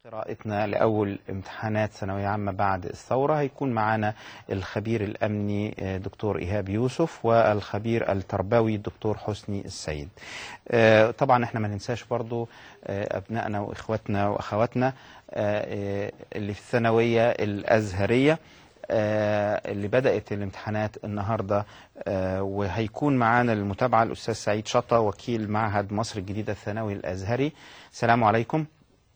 قراءتنا لأول امتحانات ثانوية عامة بعد الثورة هيكون معنا الخبير الأمني آه، دكتور إيهاب يوسف والخبير التربوي الدكتور حسني السيد آه، طبعا احنا ما ننساش برضو آه، أبنائنا وإخواتنا وأخواتنا آه، آه، اللي في الثانوية الأزهرية آه، اللي بدأت الامتحانات النهاردة آه، وهيكون معانا للمتابعة الأستاذ سعيد شطة وكيل معهد مصر الجديدة الثانوي الأزهري السلام عليكم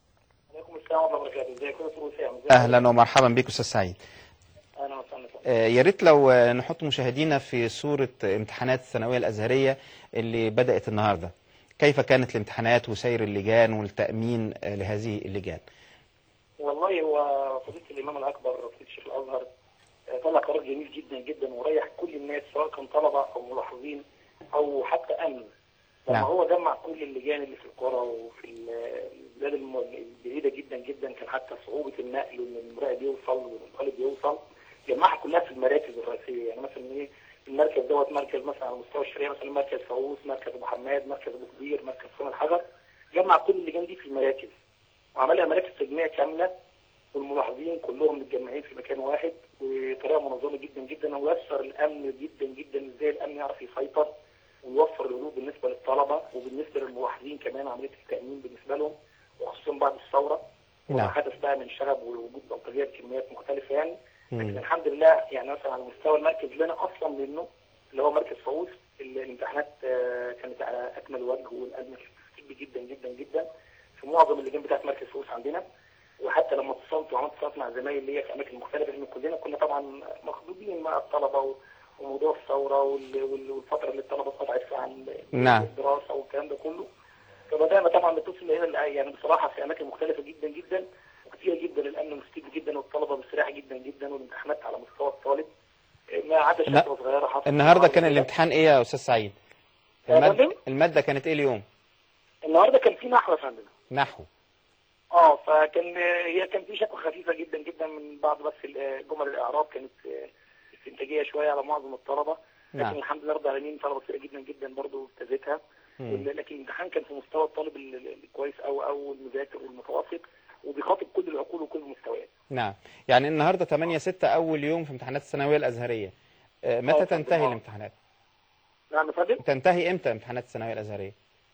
عليكم السلام ورحمه الله وبركاته ازيكم يا استاذ وسام ازيك؟ اهلا ومرحبا بك استاذ سعيد اهلا وسهلا آه، يا ريت لو آه، نحط مشاهدينا في صوره امتحانات الثانويه الازهريه اللي بدات النهارده كيف كانت الامتحانات وسير اللجان والتامين آه، لهذه اللجان والله هو فضيله الامام الاكبر فضيله الشيخ الازهر آه، طلع قرار جميل جدا جدا وريح كل الناس سواء كان طلبه او ملاحظين او حتى امن لما نعم. هو جمع كل اللجان اللي في القرى وفي ال- البلاد الم- البعيده جدا جدا كان حتى صعوبه النقل وان المراقب يوصل والطالب يوصل جمعها كلها في المراكز الرئيسيه يعني مثلا ايه المركز دوت مركز مثلا على مستوى الشرقيه مثلا مركز فاووس مركز ابو حماد مركز ابو كبير مركز صون الحجر جمع كل اللجان دي في المراكز وعملها مراكز تجميع كامله والملاحظين كلهم متجمعين في مكان واحد بطريقه منظمه جدا جدا ويسر الامن جدا جدا ازاي الامن يعرف يسيطر ويوفر الهدوء بالنسبه للطلبه وبالنسبه للملاحظين كمان عمليه التامين بالنسبه لهم وخصوصا بعد الثوره وما نعم. حدث بقى من شغب ووجود بلطجيه بكميات مختلفه يعني مم. لكن الحمد لله يعني مثلا على مستوى المركز اللي انا اصلا منه اللي هو مركز فاووس ال- الامتحانات آه، كانت على اكمل وجه والامن كان كبير جدا جدا جدا في معظم اللجان بتاعت مركز فاووس عندنا وحتى لما اتصلت وعملت اتصالات مع زمايلي ليا في اماكن مختلفه لان كلنا كنا طبعا مخضوضين مع الطلبه و- وموضوع الثوره وال- وال- والفتره اللي الطلبه اتقطعت فيها عن نعم. الدراسه والكلام ده كله فبدانا طبعا نتصل هنا يعني بصراحه في اماكن مختلفه جدا جدا وكثيره جدا الامن مستجد جدا والطلبه مستريحه جدا جدا والامتحانات على مستوى الطالب ما عدا لا. شكوى صغيره حصلت النهارده كان الامتحان ايه يا استاذ سعيد يا المادة, فندم؟ الماده كانت ايه اليوم النهارده كان في نحو يا فندم نحو اه فكان هي كان في شكوى خفيفه جدا جدا من بعض بس ال- جمل الاعراب كانت آه، استنتاجيه شويه على معظم الطلبه لكن نعم. الحمد لله رب العالمين طلبه كتير جدا جدا برضه ابتدتها مم. لكن الامتحان كان في مستوى الطالب ال- ال- الكويس او او المذاكر والمتوسط وبيخاطب كل العقول وكل المستويات نعم يعني النهارده 8 6 اول يوم في امتحانات الثانويه الازهريه آه، آه، متى فندم، تنتهي آه. الامتحانات نعم يا فندم تنتهي امتى امتحانات الثانويه الازهريه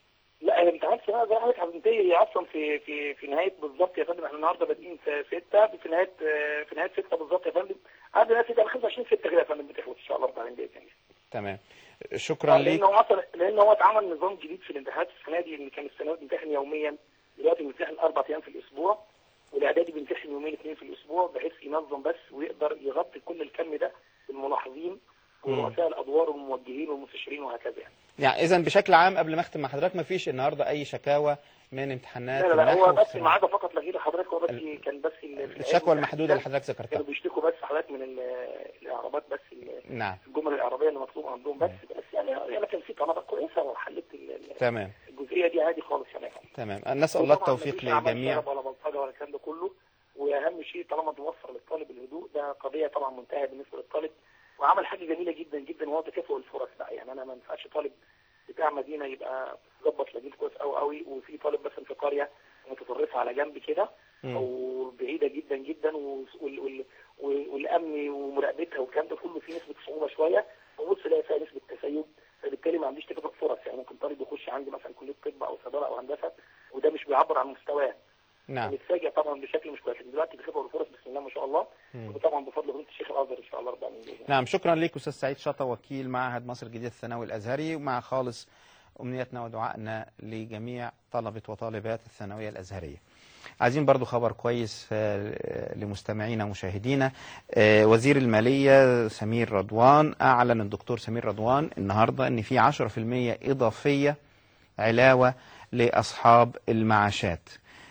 لا الامتحان السنه زي ما حضرتك هتنتهي اصلا في في في نهايه بالظبط يا فندم احنا النهارده بادئين في 6 في نهايه آه، في نهايه 6 بالظبط يا فندم عندنا 6 25 6 كده يا فندم بتخلص ان شاء الله رب العالمين باذن الله تمام شكرا ليك لان هو اصلا لان هو اتعمل نظام جديد في الامتحانات السنه دي اللي كان الثانوي بيمتحن يوميا دلوقتي بيمتحن اربع ايام في الاسبوع والاعدادي بيمتحن يومين اثنين في الاسبوع بحيث ينظم بس ويقدر يغطي كل الكم ده بالملاحظين ورؤساء الادوار والموجهين والمستشارين وهكذا يعني. يعني اذا بشكل عام قبل ما اختم مع حضرتك ما فيش النهارده اي شكاوى من امتحانات لا لا, لا النحو هو في بس الثانوية. ما عدا فقط لغير حضرتك هو بس ال- كان بس ال- في الشكوى العلم المحدوده اللي حضرتك كانوا ذكرتها بيشتكوا بس حضرتك من ال- الاعرابات بس ال- نعم الجمل الاعرابيه اللي مطلوبه عندهم بس بس يعني يعني كان في طلبه كويسه وحلت ال- ال- تمام الجزئيه دي عادي خالص يعني تمام نسال الله وطبعاً التوفيق مفيش أعمال للجميع شغب ولا بلطجه ولا الكلام ده كله واهم شيء طالما توفر للطالب الهدوء ده قضيه طبعا منتهيه بالنسبه للطالب وعمل حاجه جميله جدا جدا وهو تكافؤ الفرص بقى يعني انا ما ينفعش طالب بتاع مدينه يبقى ظبط لجيل كويس قوي قوي وفي طالب مثلا في قريه متطرفه على جنب كده مم. او بعيده جدا جدا وال- وال- وال- والامن ومراقبتها والكلام ده كله فيه نسبه صعوبه شويه وبص الاقي فيها نسبه تسيب فبالتالي ما عنديش تكافؤ فرص يعني ممكن طالب يخش عندي مثلا كليه طب او صيدله او هندسه وده مش بيعبر عن مستواه نعم نتفاجئ طبعا بشكل مش كويس دلوقتي بتكافؤ الفرص بسم الله ما شاء الله مم. وطبعا بفضل فضيله الشيخ الازهر ان شاء الله رب العالمين بإذن الله. نعم شكرا ليك استاذ سعيد شطه وكيل معهد مصر الجديد الثانوي الازهري ومع خالص امنيتنا ودعائنا لجميع طلبه وطالبات الثانويه الازهريه عايزين برضو خبر كويس آه، لمستمعينا ومشاهدينا آه، وزير المالية سمير رضوان أعلن الدكتور سمير رضوان النهاردة أن في 10% إضافية علاوة لأصحاب المعاشات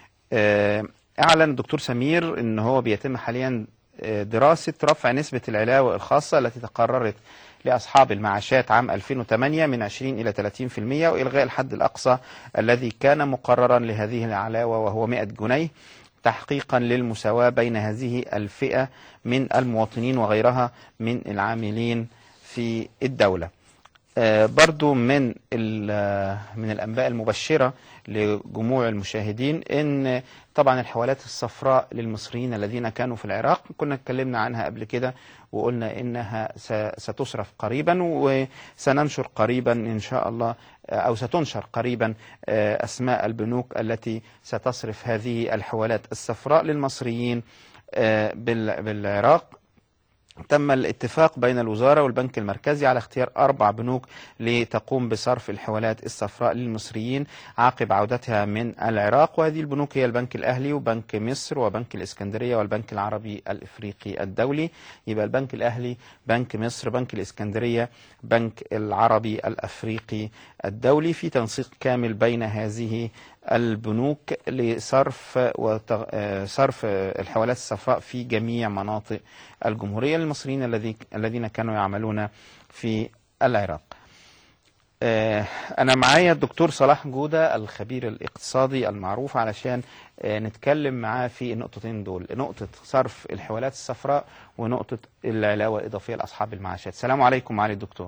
آه، أعلن الدكتور سمير أن هو بيتم حاليا آه، دراسة رفع نسبة العلاوة الخاصة التي تقررت لأصحاب المعاشات عام 2008 من 20 إلى 30% وإلغاء الحد الأقصى الذي كان مقررا لهذه العلاوة وهو 100 جنيه تحقيقا للمساواة بين هذه الفئة من المواطنين وغيرها من العاملين في الدولة آه، برضو من ال- من الأنباء المبشرة لجموع المشاهدين إن طبعا الحوالات الصفراء للمصريين الذين كانوا في العراق كنا اتكلمنا عنها قبل كده وقلنا إنها س- ستصرف قريبا وسننشر قريبا إن شاء الله آه، أو ستنشر قريبا آه، أسماء البنوك التي ستصرف هذه الحوالات الصفراء للمصريين آه، بال- بالعراق تم الاتفاق بين الوزارة والبنك المركزي على اختيار أربع بنوك لتقوم بصرف الحوالات الصفراء للمصريين عقب عودتها من العراق وهذه البنوك هي البنك الأهلي وبنك مصر وبنك الإسكندرية والبنك العربي الإفريقي الدولي يبقى البنك الأهلي بنك مصر بنك الإسكندرية بنك العربي الأفريقي الدولي في تنسيق كامل بين هذه البنوك لصرف وتغ... آه، صرف آه، الحوالات الصفراء في جميع مناطق الجمهورية للمصريين الذي... الذين كانوا يعملون في العراق آه، أنا معايا الدكتور صلاح جودة الخبير الاقتصادي المعروف علشان آه، نتكلم معاه في النقطتين دول نقطة صرف الحوالات الصفراء ونقطة العلاوة الإضافية لأصحاب المعاشات السلام عليكم معالي الدكتور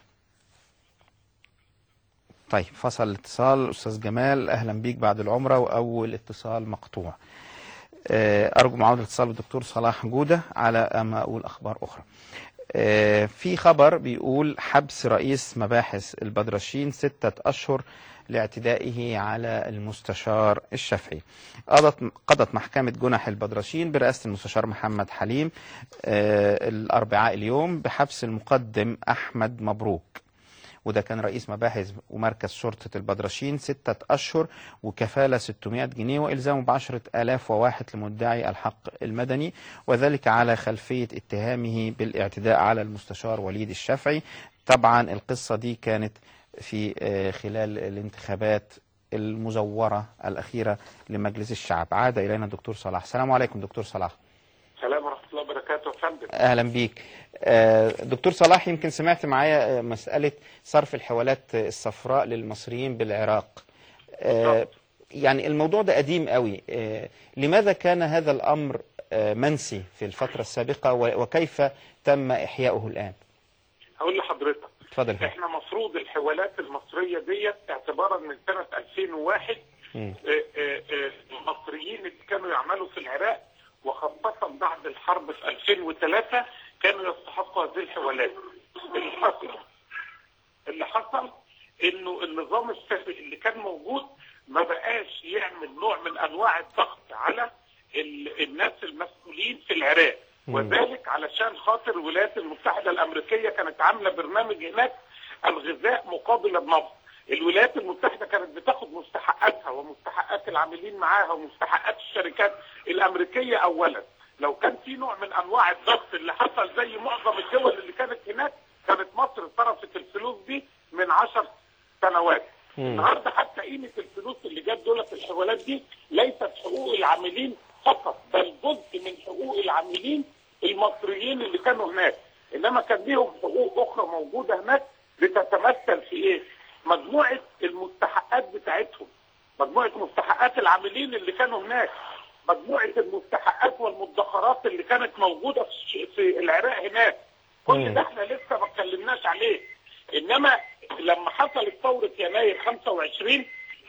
طيب فصل الاتصال أستاذ جمال أهلا بيك بعد العمرة وأول اتصال مقطوع آه، أرجو معاودة الاتصال بالدكتور صلاح جودة على أما أقول أخبار أخرى آه، في خبر بيقول حبس رئيس مباحث البدرشين ستة أشهر لاعتدائه على المستشار الشافعي قضت قضت محكمة جنح البدرشين برئاسة المستشار محمد حليم آه، الأربعاء اليوم بحبس المقدم أحمد مبروك وده كان رئيس مباحث ومركز شرطة البدرشين ستة أشهر وكفالة 600 جنيه وإلزامه بعشرة آلاف وواحد لمدعي الحق المدني وذلك على خلفية اتهامه بالاعتداء على المستشار وليد الشافعي طبعا القصة دي كانت في آه، خلال الانتخابات المزورة الأخيرة لمجلس الشعب عاد إلينا الدكتور صلاح السلام عليكم دكتور صلاح السلام ورحمة الله وبركاته يا فندم اهلا بيك آه، دكتور صلاح يمكن سمعت معايا آه، مسألة صرف الحوالات الصفراء للمصريين بالعراق آه، بالضبط. يعني الموضوع ده قديم قوي آه، لماذا كان هذا الأمر آه، منسي في الفترة السابقة و- وكيف تم إحياؤه الآن هقول لحضرتك اتفضل يا فندم. احنا مفروض الحوالات المصرية ديت اعتبارا من سنة 2001 مم. آه، آه، آه، المصريين اللي كانوا يعملوا في العراق وخاصة بعد الحرب في 2003 كانوا يستحقوا هذه الحوالات اللي حصل اللي حصل انه النظام السابق اللي كان موجود ما بقاش يعمل نوع من انواع الضغط على ال- الناس المسؤولين في العراق مم. وذلك علشان خاطر الولايات المتحدة الامريكية كانت عاملة برنامج هناك الغذاء مقابل النفط الولايات المتحدة كانت بتاخد مستحقاتها ومستحقات العاملين معاها ومستحقات الشركات الامريكية اولا لو كان في نوع من انواع الضغط اللي حصل زي معظم الدول اللي كانت هناك كانت مصر صرفت الفلوس دي من عشر سنوات مم. النهارده حتى قيمه الفلوس اللي جت دول في الحوالات دي ليست حقوق العاملين فقط بل جزء من حقوق العاملين المصريين اللي كانوا هناك انما كان ليهم حقوق اخرى موجوده هناك بتتمثل في ايه؟ مجموعه المستحقات بتاعتهم مجموعه مستحقات العاملين اللي كانوا هناك مجموعه المستحقات والمدخرات اللي كانت موجوده في في العراق هناك كل مم. ده احنا لسه ما اتكلمناش عليه انما لما حصلت ثوره يناير 25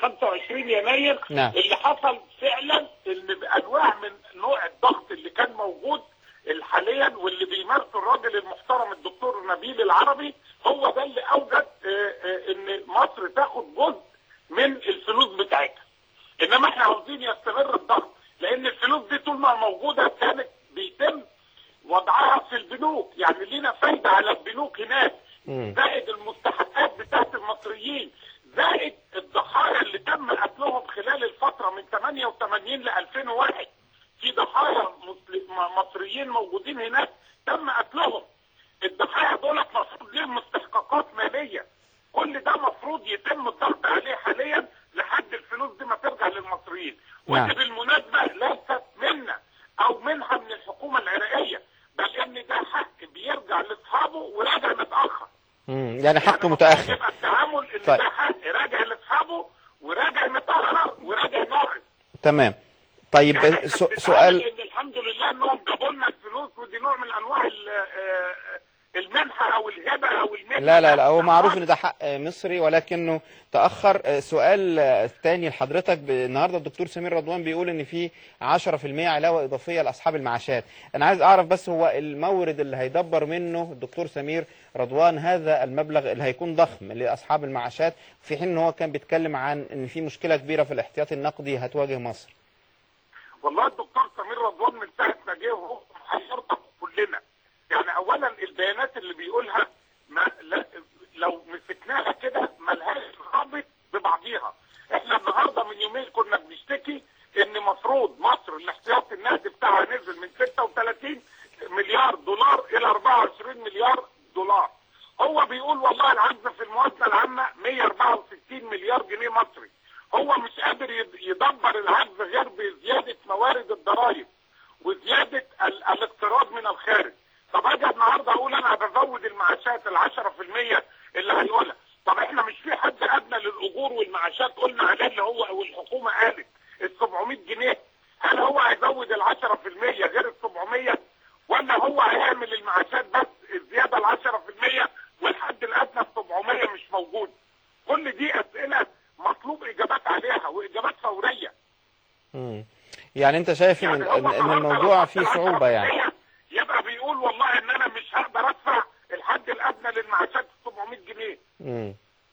25 يناير نعم. اللي حصل فعلا ان بانواع من نوع الضغط اللي كان موجود حاليا واللي بيمارسه الراجل المحترم الدكتور نبيل العربي هو ده اللي اوجد آه، آه، ان مصر تاخد جزء من الفلوس بتاعتها انما احنا عاوزين يستمر الضغط لان الفلوس دي طول ما موجوده كانت بيتم وضعها في البنوك يعني لينا فايده على البنوك هناك مم. زائد المستحقات بتاعت المصريين زائد الضحايا اللي تم قتلهم خلال الفتره من 88 ل 2001 في ضحايا مسل- م- مصريين موجودين هناك تم قتلهم الضحايا دول مفروض ليهم مستحقات ماليه كل ده مفروض يتم الضغط عليه حاليا لحد الفلوس دي ما ترجع للمصريين نعم. ودي بالمناسبه ليست منا او منها من الحكومه العراقيه بل ان ده حق بيرجع لاصحابه وراجع متاخر مم. يعني حق يعني متأخر يبقى التعامل ان طيب. ده حق راجع لاصحابه وراجع متاخر وراجع ناقص تمام طيب يعني إحنا سو- سؤال بنتعامل ان الحمد لله انهم جابوا لنا الفلوس ودي نوع من انواع ال- آه، المنحه او الهبه او المنحه لا لا لا هو معروف ان ده حق مصري ولكنه تاخر سؤال تاني لحضرتك ب- النهارده الدكتور سمير رضوان بيقول ان في 10% علاوه اضافيه لاصحاب المعاشات انا عايز اعرف بس هو المورد اللي هيدبر منه الدكتور سمير رضوان هذا المبلغ اللي هيكون ضخم لاصحاب المعاشات في حين ان هو كان بيتكلم عن ان في مشكله كبيره في الاحتياطي النقدي هتواجه مصر والله الدكتور سمير رضوان من ساعه ما جه وهو هيرضى كلنا يعني اولا البيانات اللي بيقولها ما لا لو مسكناها كده ملهاش رابط ببعضيها احنا النهارده من يومين كنا بنشتكي ان مفروض مصر الاحتياطي النقدي بتاعها نزل من 36 مليار دولار الى 24 مليار دولار هو بيقول والله العجز في الموازنه العامه 164 مليار جنيه مصري هو مش قادر يد- يدبر العجز غير بزياده موارد الضرائب وزياده ال- الاقتراض من الخارج طب اجي النهارده اقول انا بزود المعاشات ال 10% اللي هيقولها طب احنا مش في حد ادنى للاجور والمعاشات قلنا عليه اللي هو والحكومه قالت ال 700 جنيه هل هو هيزود ال 10% غير ال 700 ولا هو هيعمل المعاشات بس الزياده ال 10% والحد الادنى ال 700 مش موجود كل دي اسئله مطلوب اجابات عليها واجابات فوريه مم. يعني انت شايف ان, يعني هو إن إن النهاردة الموضوع لو فيه حط صعوبه يعني 10% يبقى بيقول والله ان انا مش هقدر ادفع الحد الادنى للمعاشات 700 جنيه مم.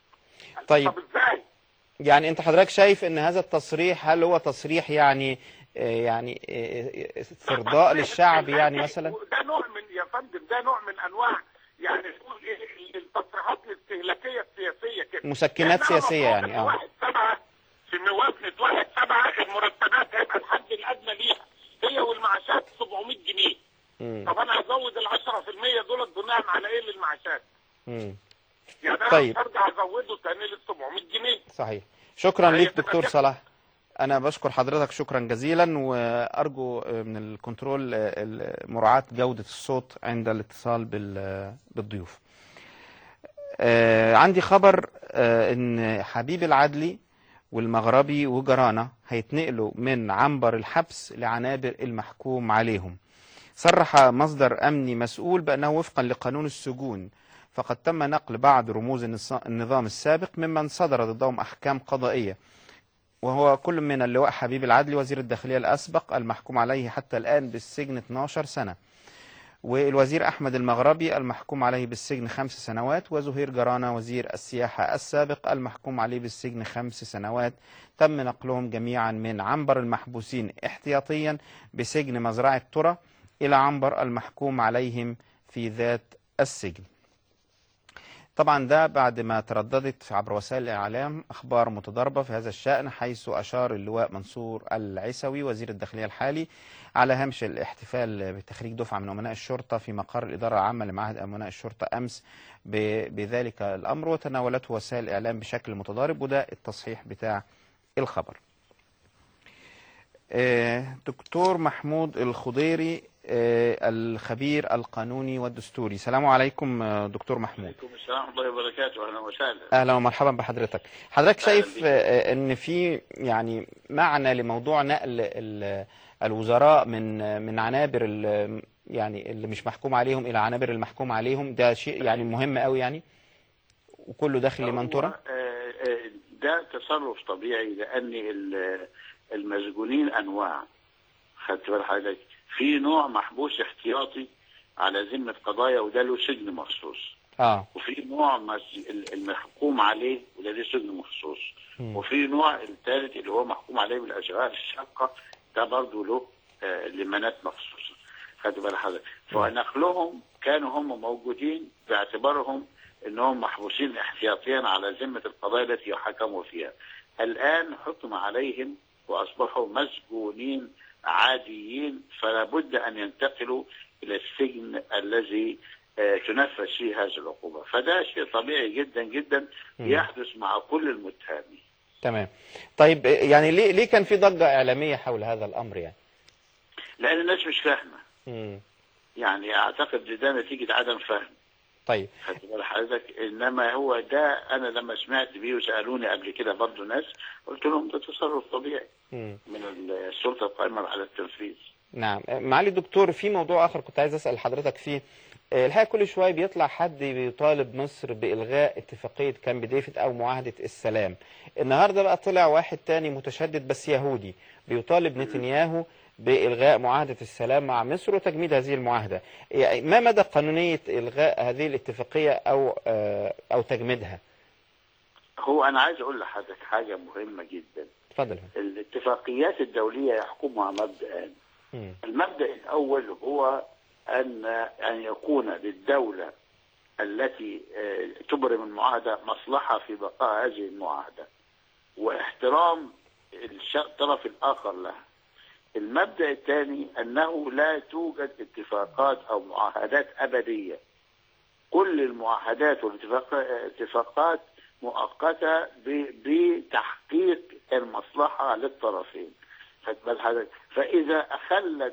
طيب طب ازاي؟ يعني انت حضرتك شايف ان هذا التصريح هل هو تصريح يعني آه، يعني آه، استرضاء للشعب يعني مثلا ده نوع من يا فندم ده نوع من انواع يعني تقول ايه التصريحات الاستهلاكيه السياسيه كده مسكنات لأنها سياسية مفروض يعني، إن آه. واحد سبعه في موازنه واحد سبعه المرتبات هيبقى الحد الادنى ليها هي والمعاشات 700 جنيه مم. طب انا هزود ال 10% دول بناء على ايه للمعاشات؟ مم. يعني انا طيب. مش هرجع ازوده تاني لل 700 جنيه صحيح شكرا هي ليك تبقى دكتور كده. صلاح انا بشكر حضرتك شكرا جزيلا وارجو من الكنترول آه، ال- مراعاة جودة الصوت عند الاتصال بال- بالضيوف آه، عندي خبر آه، ان حبيب العدلي والمغربي وجرانة هيتنقلوا من عنبر الحبس لعنابر المحكوم عليهم صرح مصدر أمني مسؤول بأنه وفقا لقانون السجون فقد تم نقل بعض رموز النص- النظام السابق ممن صدر ضدهم أحكام قضائية وهو كل من اللواء حبيب العدلي وزير الداخلية الأسبق المحكوم عليه حتى الآن بالسجن 12 سنة والوزير أحمد المغربي المحكوم عليه بالسجن خمس سنوات وزهير جرانة وزير السياحة السابق المحكوم عليه بالسجن خمس سنوات تم نقلهم جميعا من عنبر المحبوسين احتياطيا بسجن مزرعة ترى إلى عنبر المحكوم عليهم في ذات السجن طبعا ده بعد ما ترددت عبر وسائل الإعلام أخبار متضاربة في هذا الشأن حيث أشار اللواء منصور العيسوي وزير الداخلية الحالي على هامش الاحتفال بتخريج دفعة من أمناء الشرطة في مقر الإدارة العامة لمعهد أمناء الشرطة أمس ب- بذلك الأمر وتناولته وسائل الإعلام بشكل متضارب وده التصحيح بتاع الخبر آه، دكتور محمود الخضيري آه، الخبير القانوني والدستوري السلام عليكم آه، دكتور محمود عليكم السلام ورحمه الله وبركاته اهلا وسهلا اهلا ومرحبا بحضرتك حضرتك أهلا شايف بيك. آه، ان في يعني معنى لموضوع نقل ال- الوزراء من من عنابر ال- يعني اللي مش محكوم عليهم الى عنابر المحكوم عليهم ده شيء يعني مهم قوي يعني وكله داخل لمن ترى هو، آه، آه، ده تصرف طبيعي لان ال- المسجونين انواع خدت بال حضرتك في نوع محبوس احتياطي على ذمه قضايا وده له سجن مخصوص اه وفي نوع مس- ال- المحكوم عليه وده له سجن مخصوص مم. وفي نوع الثالث اللي هو محكوم عليه بالاشغال الشاقه ده برضه له آه، لمنات مخصوصه خدت بال حضرتك فنقلهم كانوا هم موجودين باعتبارهم انهم محبوسين احتياطيا على ذمه القضايا التي يحكموا فيها الان حكم عليهم واصبحوا مسجونين عاديين فلا بد ان ينتقلوا الى السجن الذي آه، تنفذ فيه هذه العقوبه فده شيء طبيعي جدا جدا مم. يحدث مع كل المتهمين تمام طيب آه، يعني ليه ليه كان في ضجة إعلامية حول هذا الأمر يعني لان الناس مش فاهمه مم. يعني اعتقد ده نتيجه عدم فهم طيب خدت بال حضرتك انما هو ده انا لما سمعت بيه وسالوني قبل كده برضه ناس قلت لهم ده تصرف طبيعي مم. من السلطه القائمه على التنفيذ نعم معالي الدكتور في موضوع آخر كنت عايز أسأل حضرتك فيه آه، الحقيقة كل شوية بيطلع حد بيطالب مصر بإلغاء اتفاقية كامب ديفيد أو معاهدة السلام النهاردة بقى طلع واحد تاني متشدد بس يهودي بيطالب نتنياهو بإلغاء معاهدة السلام مع مصر وتجميد هذه المعاهدة يعني ما مدى قانونية إلغاء هذه الاتفاقية أو آه، أو تجميدها هو انا عايز اقول لحضرتك حاجه مهمه جدا اتفضل الاتفاقيات الدوليه يحكمها مبدأان مم. المبدأ الأول هو أن أن يكون للدولة التي آه، تبرم المعاهدة مصلحة في بقاء هذه المعاهدة واحترام الش- الطرف الآخر لها المبدأ الثاني أنه لا توجد اتفاقات أو معاهدات أبدية كل المعاهدات والاتفاقات مؤقتة ب- بتحقيق المصلحة للطرفين فبال حضرتك؟ فإذا أخلت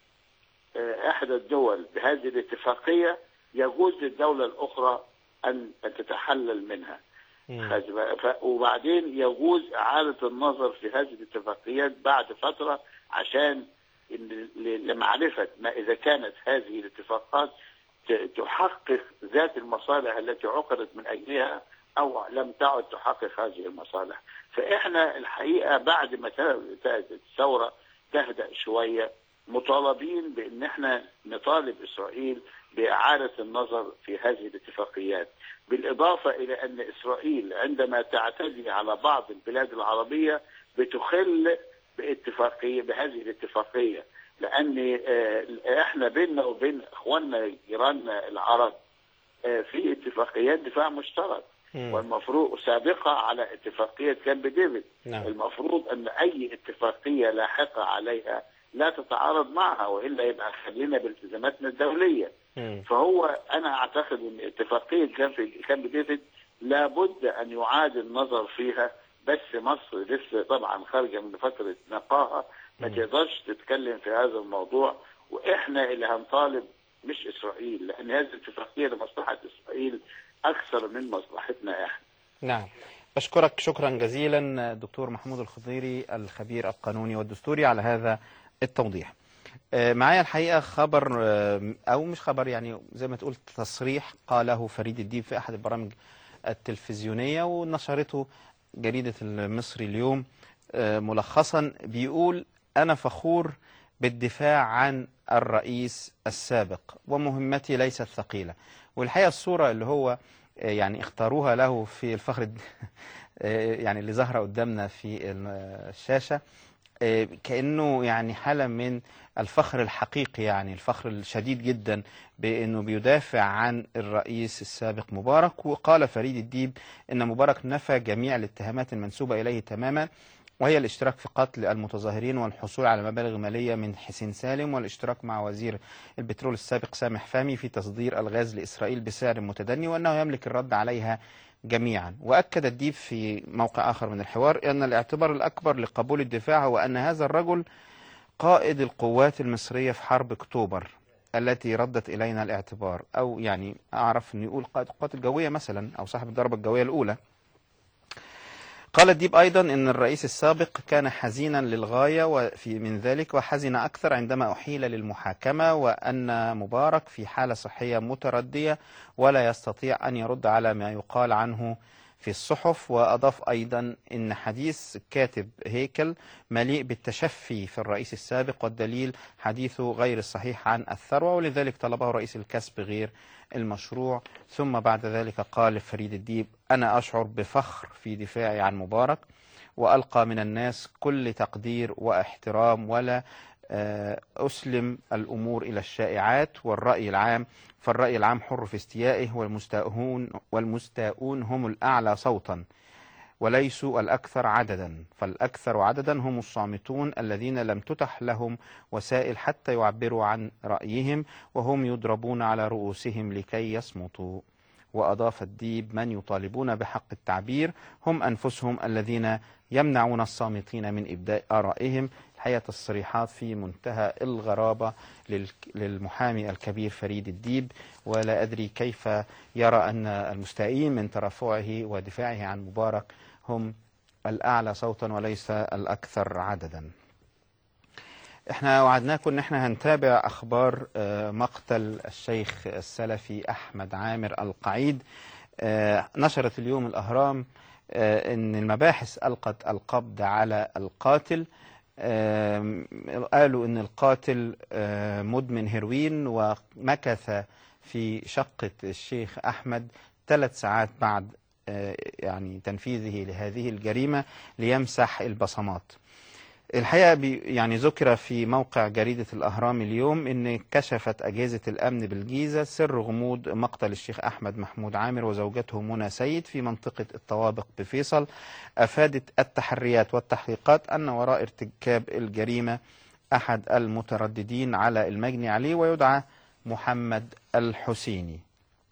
آه، إحدى الدول بهذه الاتفاقية يجوز للدولة الأخرى أن أن تتحلل منها مم. خد بالك؟ ف- وبعدين يجوز إعادة النظر في هذه الاتفاقيات بعد فترة عشان إن- ل- لمعرفة ما إذا كانت هذه الاتفاقات ت- تحقق ذات المصالح التي عقدت من أجلها أو لم تعد تحقق هذه المصالح فإحنا الحقيقة بعد ما ت- الثورة تهدأ شوية مطالبين بأن احنا نطالب إسرائيل بإعادة النظر في هذه الاتفاقيات بالإضافة إلى أن إسرائيل عندما تعتدي على بعض البلاد العربية بتخل باتفاقية بهذه الاتفاقية لأن آه، احنا بيننا وبين إخواننا جيراننا العرب آه، في اتفاقيات دفاع مشترك مم. والمفروض سابقة على اتفاقية كامب ديفيد نعم المفروض أن أي اتفاقية لاحقة عليها لا تتعارض معها وإلا يبقى خلينا بالتزاماتنا الدولية مم. فهو أنا أعتقد أن اتفاقية كامب كامب ديفيد لابد أن يعاد النظر فيها بس مصر لسه طبعا خارجة من فترة نقاهة ما مم. تقدرش تتكلم في هذا الموضوع وإحنا اللي هنطالب مش إسرائيل لأن هذه الاتفاقية لمصلحة إسرائيل أكثر من مصلحتنا إحنا نعم بشكرك شكرا جزيلا دكتور محمود الخضيري الخبير القانوني والدستوري على هذا التوضيح آه، معايا الحقيقة خبر آه، أو مش خبر يعني زي ما تقول تصريح قاله فريد الديب في أحد البرامج التلفزيونية ونشرته جريدة المصري اليوم آه، ملخصا بيقول أنا فخور بالدفاع عن الرئيس السابق ومهمتي ليست ثقيلة والحقيقة الصورة اللي هو آه، يعني اختاروها له في الفخر الد- آه، يعني اللي ظاهرة قدامنا في ال- الشاشة آه، كأنه يعني حالة من الفخر الحقيقي يعني الفخر الشديد جدا بأنه بيدافع عن الرئيس السابق مبارك وقال فريد الديب أن مبارك نفى جميع الاتهامات المنسوبة إليه تماما وهي الاشتراك في قتل المتظاهرين والحصول على مبالغ مالية من حسين سالم والاشتراك مع وزير البترول السابق سامح فهمي في تصدير الغاز لإسرائيل بسعر متدني وأنه يملك الرد عليها جميعا وأكد الديب في موقع آخر من الحوار أن الاعتبار الأكبر لقبول الدفاع هو أن هذا الرجل قائد القوات المصرية في حرب أكتوبر التي ردت إلينا الاعتبار أو يعني أعرف أن يقول قائد القوات الجوية مثلا أو صاحب الضربة الجوية الأولى قال الديب أيضا أن الرئيس السابق كان حزينا للغاية وفي من ذلك وحزن أكثر عندما أحيل للمحاكمة وأن مبارك في حالة صحية متردية ولا يستطيع أن يرد على ما يقال عنه في الصحف وأضاف أيضا أن حديث كاتب هيكل مليء بالتشفي في الرئيس السابق والدليل حديثه غير الصحيح عن الثروة ولذلك طلبه رئيس الكسب غير المشروع ثم بعد ذلك قال فريد الديب أنا أشعر بفخر في دفاعي عن مبارك وألقى من الناس كل تقدير واحترام ولا آه، أسلم الأمور إلى الشائعات والرأي العام فالرأي العام حر في استيائه والمستاءون والمستاءون هم الأعلى صوتا وليسوا الأكثر عددا فالأكثر عددا هم الصامتون الذين لم تتح لهم وسائل حتى يعبروا عن رأيهم وهم يضربون على رؤوسهم لكي يصمتوا وأضاف الديب من يطالبون بحق التعبير هم أنفسهم الذين يمنعون الصامتين من إبداء آرائهم الحقيقة التصريحات في منتهى الغرابة لل- للمحامي الكبير فريد الديب ولا أدري كيف يرى أن المستائين من ترفعه ودفاعه عن مبارك هم الأعلى صوتا وليس الأكثر عددا احنا وعدناكم ان احنا هنتابع اخبار آه، مقتل الشيخ السلفي احمد عامر القعيد آه، نشرت اليوم الاهرام آه، ان المباحث القت القبض على القاتل آم، قالوا ان القاتل آه، مدمن هيروين ومكث في شقة الشيخ احمد ثلاث ساعات بعد آه، يعني تنفيذه لهذه الجريمة ليمسح البصمات الحقيقة بي يعني ذكر في موقع جريدة الأهرام اليوم أن كشفت أجهزة الأمن بالجيزة سر غموض مقتل الشيخ أحمد محمود عامر وزوجته منى سيد في منطقة الطوابق بفيصل أفادت التحريات والتحقيقات أن وراء ارتكاب الجريمة أحد المترددين على المجني عليه ويدعى محمد الحسيني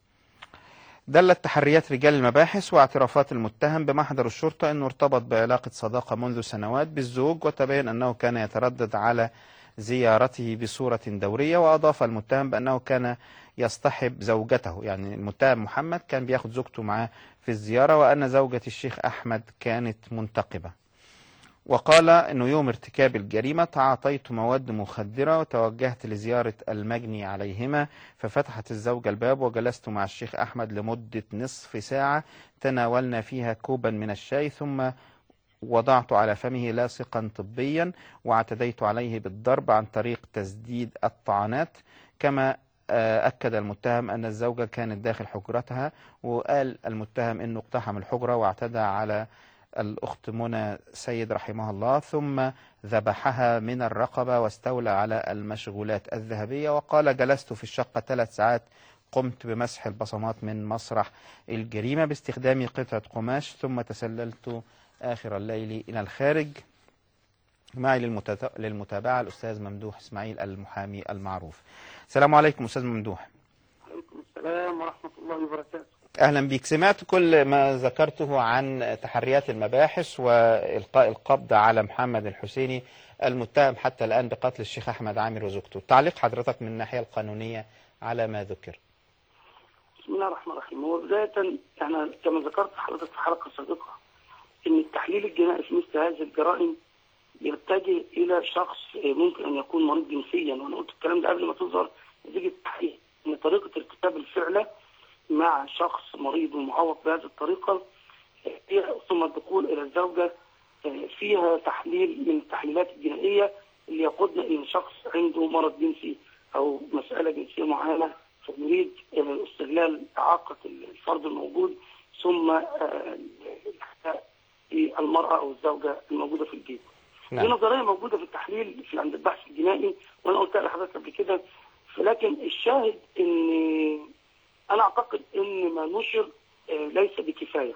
دلت تحريات رجال المباحث واعترافات المتهم بمحضر الشرطة أنه ارتبط بعلاقة صداقة منذ سنوات بالزوج وتبين أنه كان يتردد على زيارته بصورة دورية وأضاف المتهم بأنه كان يصطحب زوجته يعني المتهم محمد كان بياخد زوجته معاه في الزيارة وأن زوجة الشيخ أحمد كانت منتقبة وقال أنه يوم ارتكاب الجريمة تعاطيت مواد مخدرة وتوجهت لزيارة المجني عليهما ففتحت الزوجة الباب وجلست مع الشيخ أحمد لمدة نصف ساعة تناولنا فيها كوبا من الشاي ثم وضعت على فمه لاصقا طبيا واعتديت عليه بالضرب عن طريق تسديد الطعنات كما آه، أكد المتهم أن الزوجة كانت داخل حجرتها وقال المتهم أنه اقتحم الحجرة واعتدى على الأخت منى سيد رحمها الله ثم ذبحها من الرقبة واستولى على المشغولات الذهبية وقال جلست في الشقة ثلاث ساعات قمت بمسح البصمات من مسرح الجريمة باستخدام قطعة قماش ثم تسللت آخر الليل إلى الخارج معي للمتت- للمتابعة الأستاذ ممدوح إسماعيل المحامي المعروف السلام عليكم أستاذ ممدوح عليكم السلام ورحمة الله وبركاته أهلا بك سمعت كل ما ذكرته عن تحريات المباحث وإلقاء القبض على محمد الحسيني المتهم حتى الآن بقتل الشيخ أحمد عامر وزوجته تعليق حضرتك من الناحية القانونية على ما ذكر بسم الله الرحمن الرحيم هو بداية أنا كما ذكرت حضرتك في حلقة سابقة إن التحليل الجنائي في مثل هذه الجرائم يتجه إلى شخص ممكن أن يكون مريض جنسيا وأنا قلت الكلام ده قبل ما تظهر نتيجة التحقيق إن طريقة ارتكاب الفعلة مع شخص مريض ومعوق بهذه الطريقة هي ثم الدخول إلى الزوجة فيها تحليل من التحليلات الجنائية اللي يقودنا إلى شخص عنده مرض جنسي أو مسألة جنسية معينة فنريد استغلال إعاقة الفرد الموجود ثم آه، في المرأة أو الزوجة الموجودة في البيت. دي نعم نظريه موجوده في التحليل في عند البحث الجنائي وانا قلتها لحضرتك قبل كده لكن الشاهد ان انا اعتقد ان ما نشر آه، ليس بكفايه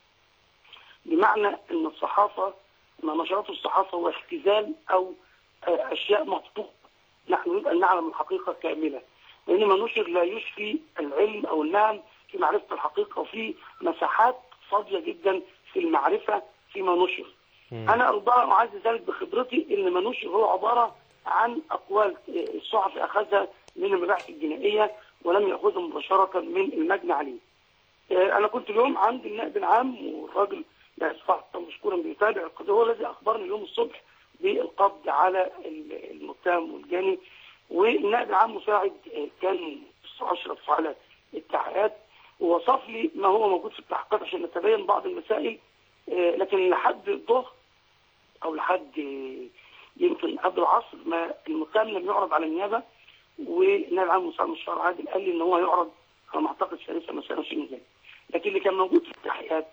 بمعنى ان الصحافه ما نشرته الصحافه هو اختزال او آه، اشياء مطبوعه نحن نريد ان نعلم الحقيقه كامله لان ما نشر لا يشفي العلم او النعم في معرفه الحقيقه وفي مساحات فاضيه جدا في المعرفه فيما نشر مم. انا ارضى اعز ذلك بخبرتي ان ما نشر هو عباره عن اقوال الصحفي اخذها من المباحث الجنائيه ولم ياخذها مباشره من المجني عليه. آه، انا كنت اليوم عند النائب العام والراجل لا يصفح مشكورا بيتابع القضيه هو الذي اخبرني اليوم الصبح بالقبض على ال- المتهم والجاني والنائب العام مساعد آه، كان اشرف على التحقيقات ووصف لي ما هو موجود في التحقيقات عشان نتبين بعض المسائل آه، لكن لحد الظهر او لحد آه، يمكن قبل العصر ما المتهم لم يعرض على النيابه والنائب العام مساعد مشوار عادل قال لي ان هو يعرض على ما اعتقد ثالثه مساء شيء من ذلك لكن اللي كان موجود في التحقيقات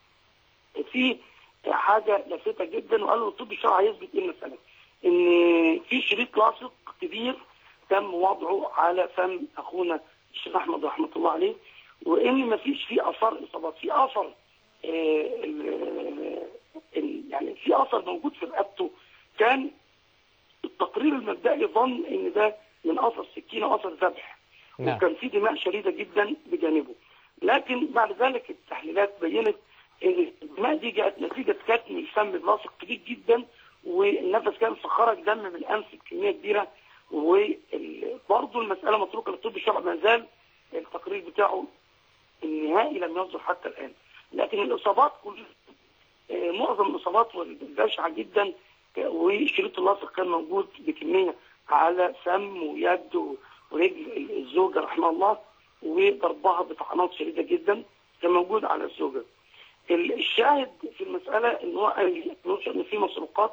في حاجه لافته جدا وقالوا الطب الشرعي هيثبت ايه المساله؟ ان في شريط لاصق كبير تم وضعه على فم اخونا الشيخ احمد رحمه الله عليه وان ما فيش فيه اثار اصابات في اثر آه، ال- ال- يعني في اثر موجود في رقبته كان التقرير المبدئي ظن ان ده من اثر سكينه واثر ذبح نعم. وكان في دماء شديده جدا بجانبه لكن بعد ذلك التحليلات بينت ان الدماء دي جاءت نتيجه كتم الفم بلاصق كبير جدا والنفس كان فخرج دم من الانف بكميه كبيره وبرضه المساله متروكه للطب الشرعي ما زال التقرير بتاعه النهائي لم يصدر حتى الان لكن الاصابات كلها آه، معظم الاصابات والبشعه جدا وشريط اللاصق كان موجود بكميه على فم ويد و- ورجل الزوجه رحمها الله وضربها بطعنات شديده جدا كان موجود على الزوجه. ال- الشاهد في المساله ان هو قال ينشر ان في مسروقات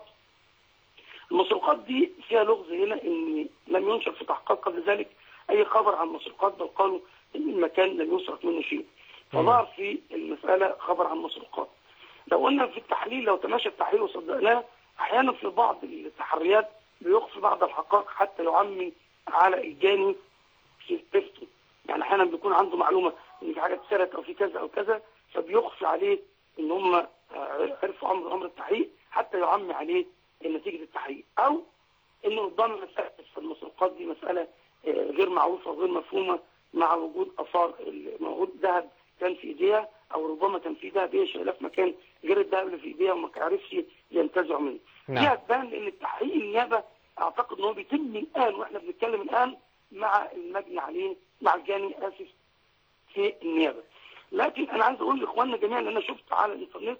المسروقات دي فيها لغز هنا ان لم ينشر في تحقيق قبل ذلك اي خبر عن مسروقات بل قالوا ان المكان لم يسرق منه شيء فظهر في المساله خبر عن مسروقات لو قلنا في التحليل لو تماشى التحليل وصدقناه احيانا في بعض التحريات بيخفي بعض الحقائق حتى يعمي على الجاني في قصته يعني احيانا بيكون عنده معلومه ان في حاجه اتسرقت او في كذا او كذا فبيخفي عليه ان هم آه، عرفوا امر امر التحقيق حتى يعمي عليه نتيجه التحقيق او انه ربما مساله في المسروقات دي مساله آه، غير معروفه وغير مفهومه مع وجود اثار ال- موجود ذهب كان في ايديها او ربما كان في ذهب هي شايلاه في مكان غير الذهب اللي في ايديها وما عرفش ينتزع منه. نعم. دي هتبان لان التحقيق النيابه اعتقد ان هو بيتم الان واحنا بنتكلم الان مع المجني عليه مع الجاني اسف في النيابه. لكن انا عايز اقول لاخواننا جميعا ان انا شفت على الانترنت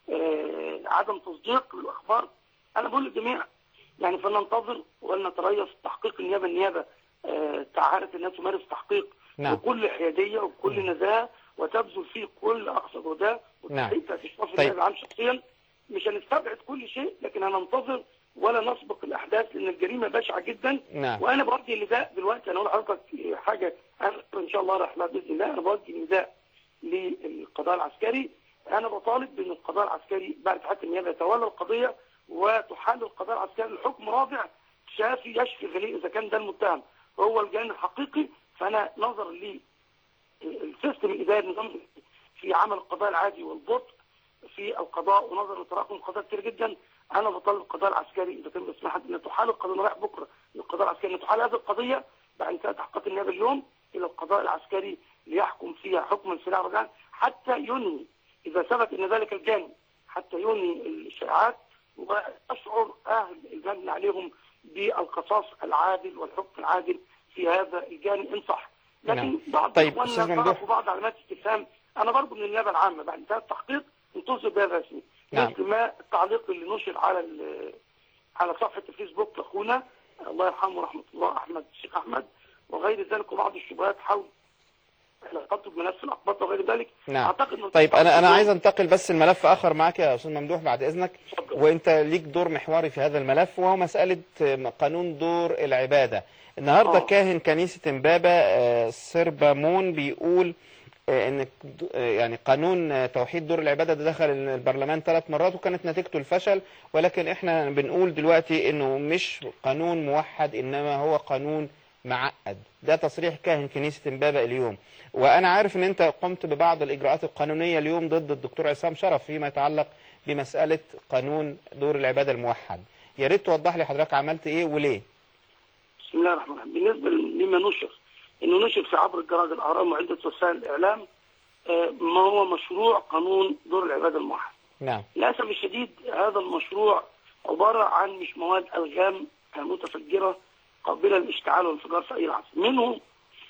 آه، عدم تصديق للاخبار انا بقول للجميع يعني فلننتظر ولنتريث تحقيق النيابه النيابه آه، تعهدت انها تمارس تحقيق نعم. بكل حياديه وبكل نزاهه وتبذل فيه كل اقصى جهدها نعم. والتحقيق في اشراف طيب. النائب العام شخصيا مش هنستبعد كل شيء لكن هننتظر ولا نسبق الاحداث لان الجريمه بشعه جدا نعم. وانا بوجه نداء دلوقتي انا اقول لحضرتك حاجه انا ان شاء الله راح لها باذن الله انا بوجه نداء للقضاء العسكري انا بطالب بان القضاء العسكري بعد حتى النيابه يتولى القضيه وتحال القضاء العسكري لحكم رادع شافي يشفي غليل اذا كان ده المتهم هو الجاني الحقيقي فانا نظرا لي السيستم الاداري النظام في عمل القضاء العادي والبطء في القضاء ونظرا لتراكم القضاء كتير جدا انا بطالب القضاء العسكري اذا كان بيسمح ان تحال القضيه أنا رايح بكره للقضاء العسكري ان تحال هذه القضيه بعد انتهاء تحقيقات النيابه اليوم الى القضاء العسكري ليحكم فيها حكما سريعا رجعا حتى ينهي اذا ثبت ان ذلك الجاني حتى ينهي الشائعات ويشعر اهل المجني عليهم بالقصاص العادل والحكم العادل في هذا الجاني ان صح لكن نعم. بعض طيب، أستاذ اخواننا ممدوح. طرحوا بعض علامات استفهام انا برجو من النيابه العامه بعد انتهاء التحقيق انتصر بها الرسمي نعم. مثل ما التعليق اللي نشر على ال- على صفحه الفيسبوك لاخونا الله يرحمه رحمه الله احمد الشيخ احمد وغير ذلك وبعض الشبهات حول علاقته بملف الاقباط وغير ذلك نعم. اعتقد إن طيب انا انا اليوم- عايز انتقل بس الملف اخر معاك يا استاذ ممدوح بعد اذنك اتفضل. وانت ليك دور محوري في هذا الملف وهو مساله قانون دور العباده النهارده آه. كاهن كنيسه امبابه آه، سربامون بيقول آه، ان د- آه، يعني قانون آه، توحيد دور العباده ده دخل البرلمان ثلاث مرات وكانت نتيجته الفشل ولكن احنا بنقول دلوقتي انه مش قانون موحد انما هو قانون معقد ده تصريح كاهن كنيسه امبابه اليوم وانا عارف ان انت قمت ببعض الاجراءات القانونيه اليوم ضد الدكتور عصام شرف فيما يتعلق بمساله قانون دور العباده الموحد يا ريت توضح لي حضرتك عملت ايه وليه بسم الله الرحمن الرحيم بالنسبه لما نشر انه نشر في عبر الجرائد الاهرام وعده وسائل الاعلام آه، ما هو مشروع قانون دور العباده الموحد نعم للاسف الشديد هذا المشروع عباره عن مش مواد الغام متفجره قابله للاشتعال والانفجار في اي لحظه منه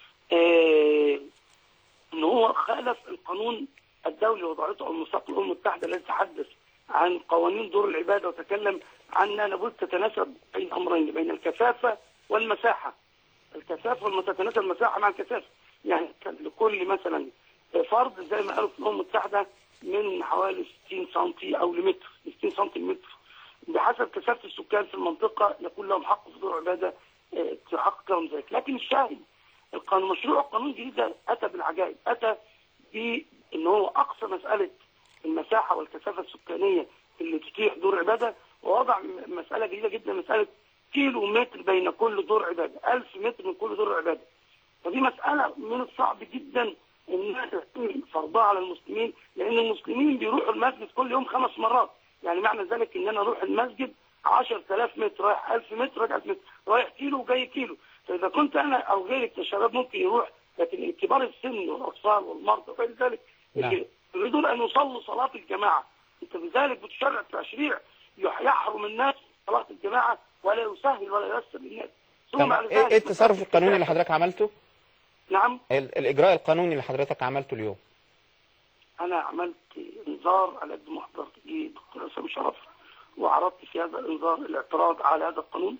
آه، ان هو خالف القانون الدولي وضعته المستقبل الامم المتحده الذي تحدث عن قوانين دور العباده وتكلم عنها لابد تتناسب بين امرين بين الكثافه والمساحه الكثافه والم- تتناسب المساحه مع الكثافه يعني كان لكل مثلا فرد زي ما قالوا في الامم المتحده من حوالي 60 سم او لمتر 60 سم لمتر بحسب كثافه السكان في المنطقه يكون لهم حق في دور عباده آه، تحقق لهم ذلك لكن الشاهد القانون مشروع القانون الجديد ده اتى بالعجائب اتى بان هو اقصى مساله المساحه والكثافه السكانيه اللي تتيح دور عباده ووضع م- مساله جديده جدا مساله كيلو متر بين كل دور عباده 1000 متر من كل دور عباده فدي مساله من الصعب جدا انها تتم فرضها على المسلمين لان المسلمين بيروحوا المسجد كل يوم خمس مرات يعني معنى ذلك ان انا اروح المسجد 10000 متر رايح 1000 متر راجع 1000 متر رايح كيلو وجاي كيلو فاذا كنت انا او غيرك كشباب ممكن يروح لكن كبار السن والاطفال والمرضى وغير ذلك نعم. يريدون ان يصلوا صلاه الجماعه انت بذلك بتشرع تشريع يح- يحرم الناس صلاه الجماعه ولا يسهل ولا ييسر للناس ثم طب بعد ايه ذلك إيه التصرف مسألة القانوني اللي الكثافة. حضرتك عملته نعم ال- الاجراء القانوني اللي حضرتك عملته اليوم انا عملت انذار على قد ما حضرت جه الدكتور اسامه شرف وعرضت في هذا الانذار الاعتراض على هذا القانون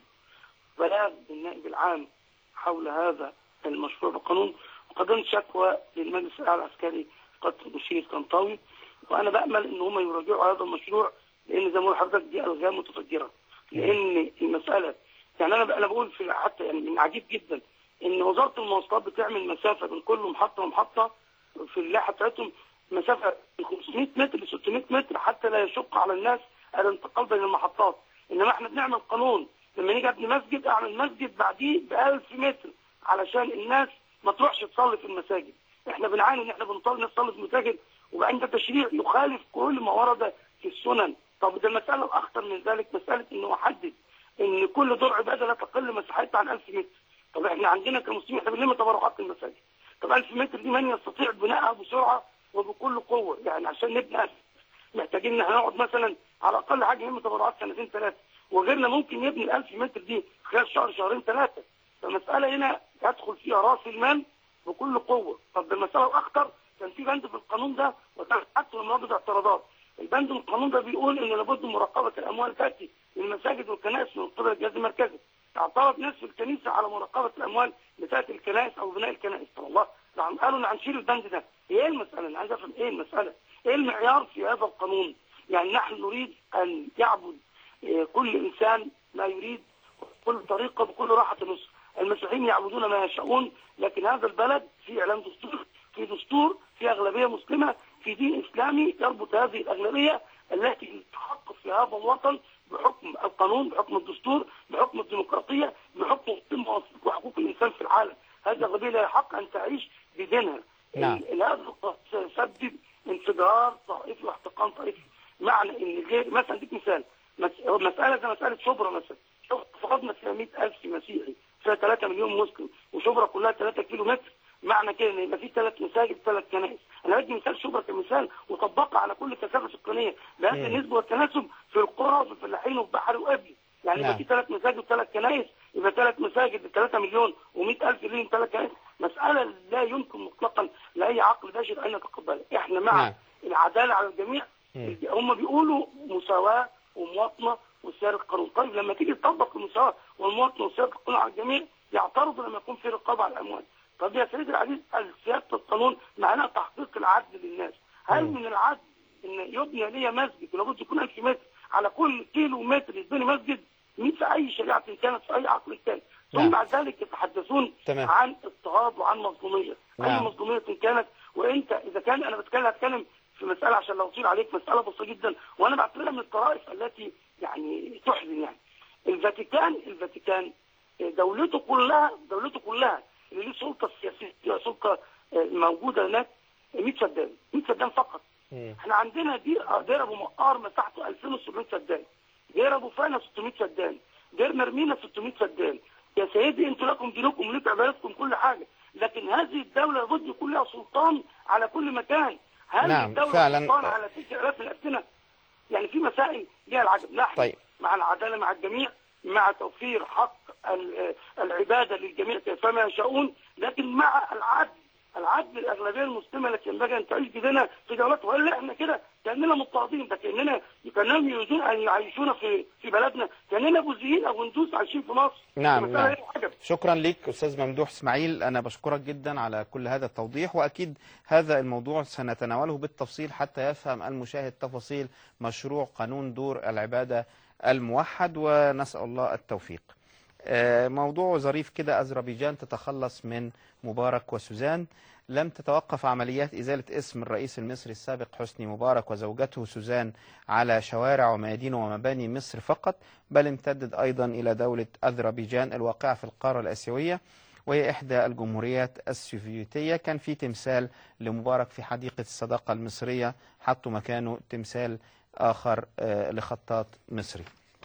بلاغ النائب العام حول هذا المشروع بالقانون وقدمت شكوى للمجلس الاعلى العسكري قتل المشير طنطاوي وانا بامل ان هم يراجعوا هذا المشروع لان زي ما بقول لحضرتك دي الغام متفجره لان المساله يعني انا انا بقول في حتى يعني من عجيب جدا ان وزاره المواصلات بتعمل مسافه بين كل محطه ومحطه في اللائحه بتاعتهم مسافه من 500 متر ل 600 متر حتى لا يشق على الناس الانتقال بين المحطات انما احنا بنعمل قانون لما نيجي ابني مسجد اعمل مسجد بعديه ب 1000 متر علشان الناس ما تروحش تصلي في المساجد احنا بنعاني ان احنا بنطالب الناس تصلي في المساجد وبعدين ده تشريع يخالف كل ما ورد في السنن طب ده المساله الاخطر من ذلك مساله انه يحدد ان كل دور عباده لا تقل مساحتها عن 1000 متر طب احنا عندنا كمسلمين احنا بنلم تبرعات المساجد طب 1000 متر دي من يستطيع بنائها بسرعه وبكل قوه يعني عشان نبني ألف محتاجين ان احنا نقعد مثلا على اقل حاجه نلم تبرعات سنتين ثلاثه وغيرنا ممكن يبني ال 1000 متر دي خلال شهر شهرين ثلاثه فالمساله هنا يدخل فيها راس المال بكل قوه طب المساله الاخطر كان في بند في القانون ده وكان حتى لما وجد اعتراضات البند من القانون ده بيقول ان لابد من مراقبه الاموال تاتي للمساجد والكنائس من قبل الجهاز المركزي اعترض ناس في الكنيسه على مراقبه الاموال بتاعت الكنائس او بناء الكنائس طب الله ده عم قالوا ان هنشيل البند ده ايه المساله انا عايز افهم ايه المساله ايه المعيار في هذا القانون يعني نحن نريد ان يعبد آه، كل انسان ما يريد كل طريقه بكل راحه نصر المسيحيين يعبدون ما يشاءون لكن هذا البلد في اعلان دستور في دستور في اغلبيه مسلمه في دين اسلامي يربط هذه الاغلبيه التي تحقق في هذا الوطن بحكم القانون بحكم الدستور بحكم الديمقراطيه بحكم قمه وحقوق الانسان في العالم هذه الاغلبيه لها حق ان تعيش بدينها نعم. ال- هذا قد سيسبب انفجار طائفي واحتقان طائفي معنى ان غير مثلا اديك مثال مس- مساله زي مساله شبرا مثلا شوف فرضنا فيها 100000 مسيحي فيها 3 مليون مسلم وشبرا كلها 3 كيلو متر معنى كده ان يبقى في ثلاث مساجد ثلاث كنائس انا بدي مثال شبرا كمثال وطبقها على كل كثافه سكانيه بهذه مم. النسبه والتناسب في القرى وفي الفلاحين وفي بحري وابلي يعني نعم. يبقى في ثلاث مساجد وثلاث كنائس يبقى ثلاث مساجد ب 3 مليون و100000 ليهم ثلاث كنائس مساله لا يمكن مطلقا لاي عقل بشري ان يتقبلها احنا مع نعم. العداله على الجميع مم. هم بيقولوا مساواه ومواطنه وسياده القانون طيب لما تيجي تطبق المساواه والمواطنه وسياده القانون على الجميع يعترضوا لما يكون في رقابه على الاموال طب يا سيدي العزيز سياده القانون معناها تحقيق العدل للناس هل مم. من العدل ان يبني لي مسجد ولابد يكون 1000 متر على كل كيلو متر يتبني مسجد مين في اي شريعه كانت في اي عقل كان ثم نعم. بعد ذلك يتحدثون تمام. عن اضطهاد وعن مظلوميه اي نعم. مظلوميه كانت وانت اذا كان انا بتكلم هتكلم في مساله عشان لو اطيل عليك مساله بسيطه جدا وانا بعتبرها من الطرائف التي يعني تحزن يعني الفاتيكان الفاتيكان دولته كلها دولته كلها اللي ليه سلطه سياسيه سلطه آه، موجوده هناك 100 فدان 100 فدان فقط مم. احنا عندنا دير دير ابو مقار مساحته 2700 فدان دير ابو فانا 600 فدان دير مرمينا 600 فدان يا سيدي انتوا لكم دينكم ولكم عبادتكم كل حاجه لكن هذه الدوله لابد يكون لها سلطان على كل مكان هل نعم، الدوله فعلاً. سلطان على تلك الاف الالسنه يعني في مسائل ليها العجب نحن طيب. مع العداله مع الجميع مع توفير حق ال- العباده للجميع كيفما يشاءون لكن مع العدل العدل الاغلبيه المسلمه التي ينبغي ان تعيش بدنا في دولتها والا احنا كده كاننا مضطهدين ده كاننا كانهم يريدون ان يعيشونا في في بلدنا كاننا بوذيين او هندوس عايشين في مصر نعم، المسألة نعم. هي العجب. شكرا لك استاذ ممدوح اسماعيل انا بشكرك جدا على كل هذا التوضيح واكيد هذا الموضوع سنتناوله بالتفصيل حتى يفهم المشاهد تفاصيل مشروع قانون دور العباده الموحد ونسال الله التوفيق. آه، موضوع ظريف كده اذربيجان تتخلص من مبارك وسوزان لم تتوقف عمليات ازاله اسم الرئيس المصري السابق حسني مبارك وزوجته سوزان على شوارع وميادين ومباني مصر فقط بل امتدت ايضا الى دوله اذربيجان الواقعه في القاره الاسيويه وهي احدى الجمهوريات السوفيتيه كان في تمثال لمبارك في حديقه الصداقه المصريه حطوا مكانه تمثال اخر آه، لخطاط مصري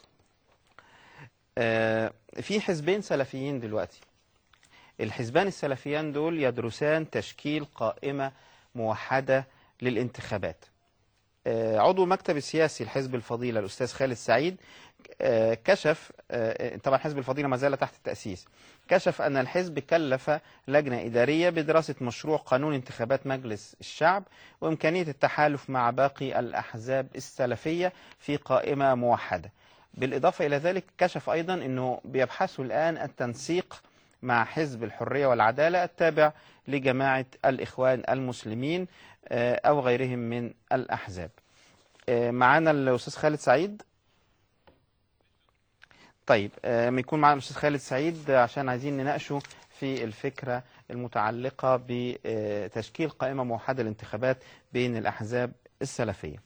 آه، في حزبين سلفيين دلوقتي الحزبان السلفيان دول يدرسان تشكيل قائمة موحدة للانتخابات آه، عضو المكتب السياسي لحزب الفضيلة الأستاذ خالد سعيد آه، كشف آه، طبعا حزب الفضيلة ما زال تحت التأسيس كشف أن الحزب كلف لجنة إدارية بدراسة مشروع قانون انتخابات مجلس الشعب وإمكانية التحالف مع باقي الأحزاب السلفية في قائمة موحدة بالإضافة إلى ذلك كشف أيضا أنه بيبحثوا الآن التنسيق مع حزب الحرية والعدالة التابع لجماعة الإخوان المسلمين آه، أو غيرهم من الأحزاب آه، معانا الأستاذ خالد سعيد طيب آه، ما يكون معنا الأستاذ خالد سعيد عشان عايزين نناقشه في الفكرة المتعلقة بتشكيل قائمة موحدة للانتخابات بين الأحزاب السلفية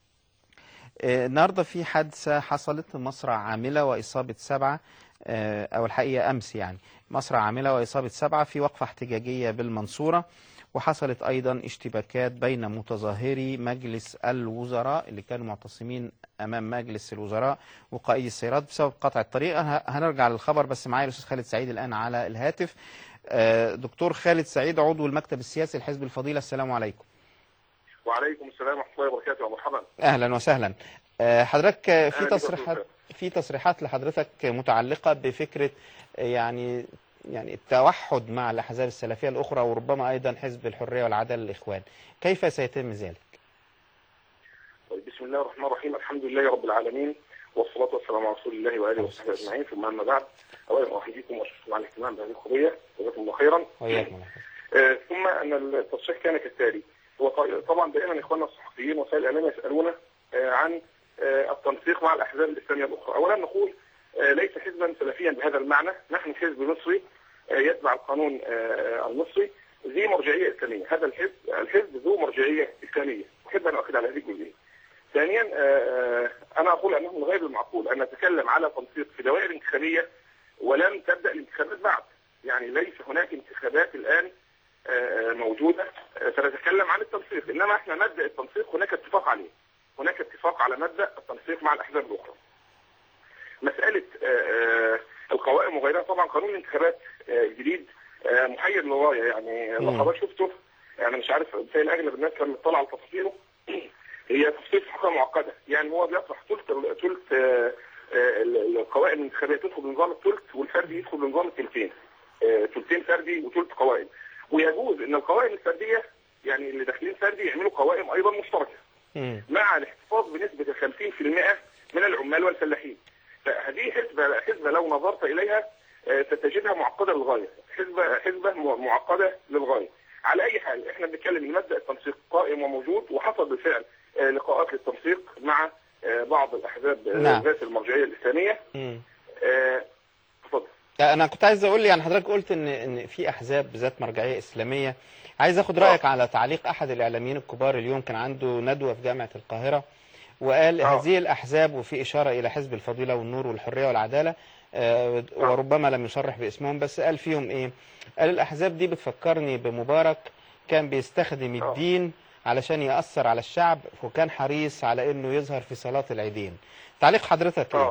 آه، النهارده في حادثة حصلت مصرع عاملة وإصابة سبعة آه، أو الحقيقة أمس يعني مصرع عاملة وإصابة سبعة في وقفة احتجاجية بالمنصورة وحصلت أيضا اشتباكات بين متظاهري مجلس الوزراء اللي كانوا معتصمين أمام مجلس الوزراء وقائد السيارات بسبب قطع الطريق ه- هنرجع للخبر بس معايا الأستاذ خالد سعيد الآن على الهاتف آه، دكتور خالد سعيد عضو المكتب السياسي لحزب الفضيلة السلام عليكم وعليكم السلام ورحمه الله وبركاته ومرحبا اهلا وسهلا آه، حضرتك آه، في أهلا بك يا تصريحات أستاذ. في تصريحات لحضرتك متعلقه بفكره آه، يعني يعني التوحد مع الاحزاب السلفيه الاخرى وربما ايضا حزب الحريه والعداله الاخوان كيف سيتم ذلك؟ طيب بسم الله الرحمن الرحيم الحمد لله رب العالمين والصلاه والسلام على رسول الله واله وصحبه اجمعين ثم اما بعد اولا احييكم واشكركم على الاهتمام بهذه القضيه جزاكم الله خيرا وإياكم الله آه، ثم ان التصريح كان كالتالي هو ط- طبعا دائما اخواننا الصحفيين وسائل الاعلام يسالون آه، عن آه، التنسيق مع الاحزاب الاسلاميه الاخرى اولا نقول آه، ليس حزبا سلفيا بهذا المعنى نحن حزب مصري آه، يتبع القانون آه، المصري ذي مرجعيه اسلاميه هذا الحزب الحزب ذو مرجعيه اسلاميه احب ان اؤكد على هذه الجزئيه ثانيا آه، آه، انا اقول انه من غير المعقول ان نتكلم على تنسيق في دوائر انتخابيه ولم تبدا الانتخابات بعد يعني ليس هناك انتخابات الان آه، موجوده آه، سنتكلم عن التنسيق انما احنا مبدا التنسيق هناك اتفاق عليه هناك اتفاق على مبدا التنسيق مع الاحزاب الاخرى مساله آه، آه، القوائم وغيرها طبعا قانون الانتخابات آه، الجديد آه، محير للغايه يعني لو مم. حضرتك شفته يعني مش عارف زي اغلب الناس لما تطلع على تفاصيله هي تفصيل في حقيقه معقده يعني هو بيطرح ثلث ثلث آه، آه، القوائم الانتخابيه تدخل بنظام الثلث والفردي يدخل بنظام الثلثين آه، ثلثين فردي وثلث قوائم ويجوز ان القوائم الفرديه يعني اللي داخلين فردي يعملوا قوائم ايضا مشتركه مم. مع الاحتفاظ بنسبه ال 50% من العمال والفلاحين. فهذه حسبه حسبه لو نظرت اليها آه، ستجدها معقده للغايه، حسبه حسبه م- معقده للغايه. على اي حال احنا بنتكلم ان مبدا التنسيق قائم وموجود وحصل بالفعل آه، لقاءات للتنسيق مع آه، بعض الاحزاب آه، نعم. ذات المرجعيه الاسلاميه. مم. آه، اتفضل. انا كنت عايز اقول يعني حضرتك قلت ان ان في احزاب ذات مرجعيه اسلاميه عايز اخد رايك على تعليق احد الاعلاميين الكبار اليوم كان عنده ندوه في جامعه القاهره وقال آه. هذه الاحزاب وفي اشاره الى حزب الفضيله والنور والحريه والعداله آه، وربما لم يصرح باسمهم بس قال فيهم ايه قال الاحزاب دي بتفكرني بمبارك كان بيستخدم آه. الدين علشان ياثر على الشعب وكان حريص على انه يظهر في صلاه العيدين تعليق حضرتك ايه اه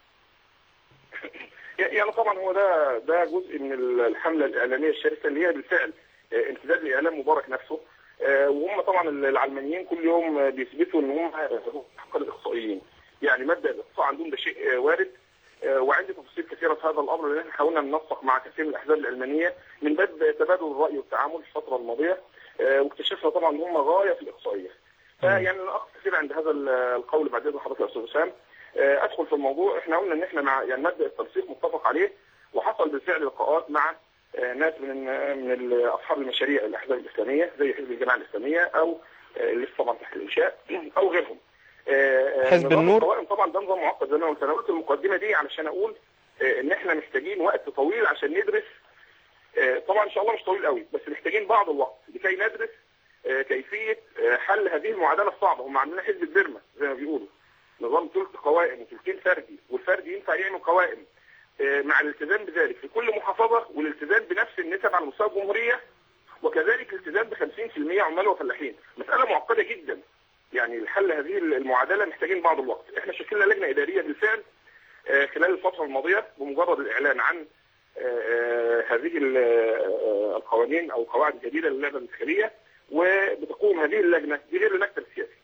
يعني طبعا هو ده ده جزء من الحمله الاعلاميه الشرسه اللي هي بالفعل آه، امتداد لاعلام مبارك نفسه آه، وهم طبعا العلمانيين كل يوم آه، بيثبتوا ان هم حق الاخصائيين يعني مبدا الاخصاء عندهم ده شيء آه، وارد آه، وعندي تفاصيل كثيره في هذا الامر لان احنا حاولنا ننسق مع كثير من الاحزاب العلمانيه من باب تبادل الراي والتعامل في الفتره الماضيه آه، واكتشفنا طبعا ان هم غايه في الاخصائيه فيعني انا اقف كثير عند هذا ال- القول بعد اذن حضرتك يا استاذ وسام آه، ادخل في الموضوع احنا قلنا ان احنا مع يعني مبدا التنسيق متفق عليه وحصل بالفعل لقاءات مع آه، ناس من من ال- اصحاب المشاريع الاحزاب الاسلاميه زي حزب الجماعه الاسلاميه او آه، اللي لسه طبعا تحت الانشاء او غيرهم. آه، آه، حزب نظام النور؟ القوائم طبعا ده نظام معقد زي ما قلت انا قلت المقدمه دي علشان اقول آه، ان احنا محتاجين وقت طويل عشان ندرس آه، طبعا ان شاء الله مش طويل قوي بس محتاجين بعض الوقت لكي ندرس آه، كيفيه آه، حل هذه المعادله الصعبه هم عاملين حزب البرمه زي ما بيقولوا نظام ثلث قوائم وثلثين فردي والفردي ينفع يعمل قوائم آه، مع الالتزام بذلك في كل محافظه والالتزام بنفس النسب على مستوى الجمهوريه وكذلك الالتزام ب 50% عمال وفلاحين مساله معقده جدا يعني الحل هذه المعادله محتاجين بعض الوقت احنا شكلنا لجنه اداريه بالفعل آه، خلال الفتره الماضيه بمجرد الاعلان عن آه، آه، هذه ال- آه، القوانين او القواعد الجديده للعبه الانتخابيه وبتقوم هذه اللجنه دي غير المكتب السياسي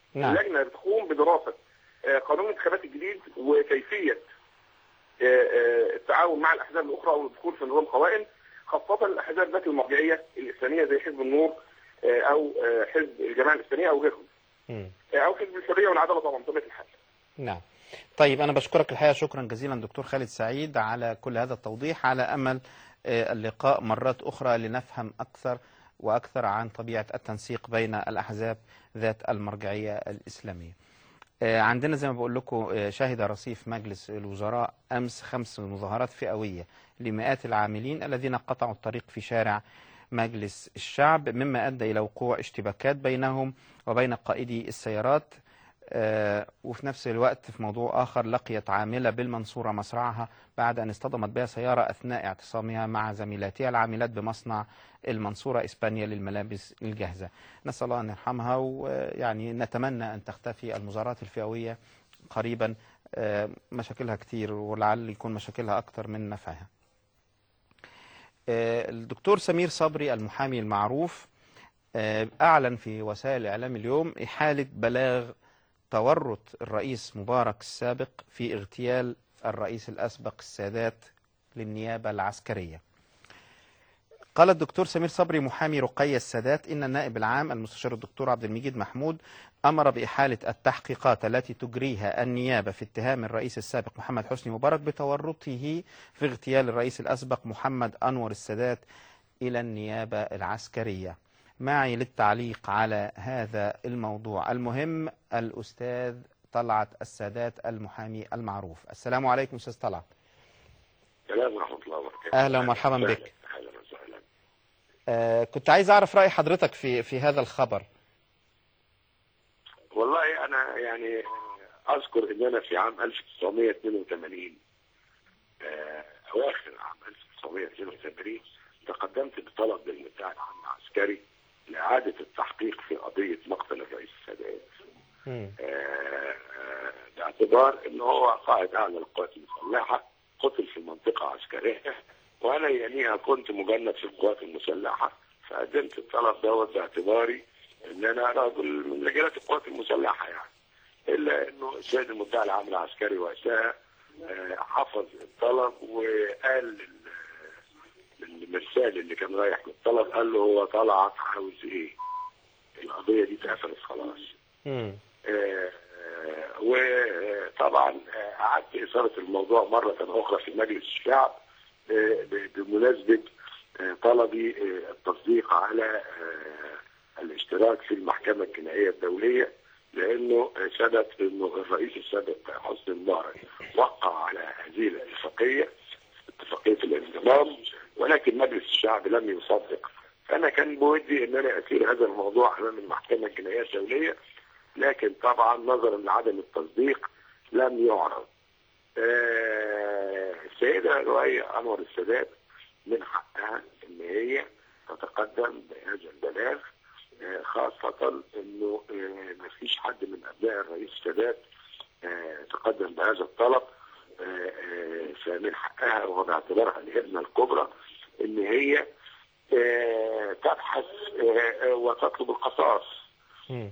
نعم اللجنه بتقوم بدراسه آه، قانون الانتخابات الجديد وكيفيه آه، آه، التعاون مع الاحزاب الاخرى والدخول في نظام قوائم خاصه الاحزاب ذات المرجعيه الاسلاميه زي حزب النور آه، او آه، حزب الجماعه الاسلاميه او غيرهم مم. آه، او حزب الحريه والعداله طبعا بطبيعه الحال. نعم طيب أنا بشكرك الحقيقة شكرا جزيلا دكتور خالد سعيد على كل هذا التوضيح على أمل آه، اللقاء مرات أخرى لنفهم أكثر وأكثر عن طبيعة التنسيق بين الأحزاب ذات المرجعية الإسلامية آه، عندنا زي ما بقول لكم آه، شهد رصيف مجلس الوزراء أمس خمس مظاهرات فئوية لمئات العاملين الذين قطعوا الطريق في شارع مجلس الشعب مما أدى إلى وقوع اشتباكات بينهم وبين قائدي السيارات آه، وفي نفس الوقت في موضوع آخر لقيت عاملة بالمنصورة مصرعها بعد أن اصطدمت بها سيارة أثناء اعتصامها مع زميلاتها العاملات بمصنع المنصورة إسبانيا للملابس الجاهزة نسأل الله أن يرحمها ويعني نتمنى أن تختفي المظاهرات الفئوية قريبا آه، مشاكلها كتير ولعل يكون مشاكلها أكتر من نفعها آه، الدكتور سمير صبري المحامي المعروف آه، أعلن في وسائل الإعلام اليوم إحالة بلاغ تورط الرئيس مبارك السابق في اغتيال الرئيس الأسبق السادات للنيابة العسكرية قال الدكتور سمير صبري محامي رقية السادات إن النائب العام المستشار الدكتور عبد المجيد محمود أمر بإحالة التحقيقات التي تجريها النيابة في اتهام الرئيس السابق محمد حسني مبارك بتورطه في اغتيال الرئيس الأسبق محمد أنور السادات إلى النيابة العسكرية معي للتعليق على هذا الموضوع المهم الأستاذ طلعت السادات المحامي المعروف السلام عليكم أستاذ طلعت السلام ورحمة الله وبركاته أهلا ومرحبا بك أهلا وسهلا آه كنت عايز أعرف رأي حضرتك في في هذا الخبر والله أنا يعني أذكر إن أنا في عام 1982 آه، أواخر عام 1982 تقدمت بطلب للمدعي العام العسكري لإعادة التحقيق في قضية مقتل الرئيس السادات مم. آه، آه، باعتبار ان هو قائد اعلى القوات المسلحه قتل في منطقه عسكريه وانا يليها كنت مجند في القوات المسلحه فقدمت الطلب دوت باعتباري ان انا رجل من رجالات القوات المسلحه يعني الا انه السيد المدعي العام العسكري وقتها آه، حفظ الطلب وقال لل- للمرسال اللي كان رايح بالطلب قال له هو طلعت عاوز ايه؟ القضيه دي اتقفلت خلاص مم. آه، آه، وطبعا آه، قعدت إثارة الموضوع مرة أخرى في مجلس الشعب آه، ب- بمناسبة آه، طلبي آه، التصديق على آه، الاشتراك في المحكمة الجنائية الدولية لأنه آه، ثبت أنه الرئيس السابق حسني مبارك وقع على هذه الاتفاقية اتفاقية الانضمام ولكن مجلس الشعب لم يصدق فأنا كان بودي أن أنا أثير هذا الموضوع أمام المحكمة الجنائية الدولية لكن طبعا نظرا لعدم التصديق لم يعرض. آه، السيدة رؤية أنور السادات من حقها إن هي تتقدم بهذا البلاغ آه، خاصة إنه آه، ما فيش حد من أبناء الرئيس السادات آه، تقدم بهذا الطلب آه، آه، فمن حقها وباعتبارها الابنة الكبرى إن هي آه، تبحث آه، آه، وتطلب القصاص مم.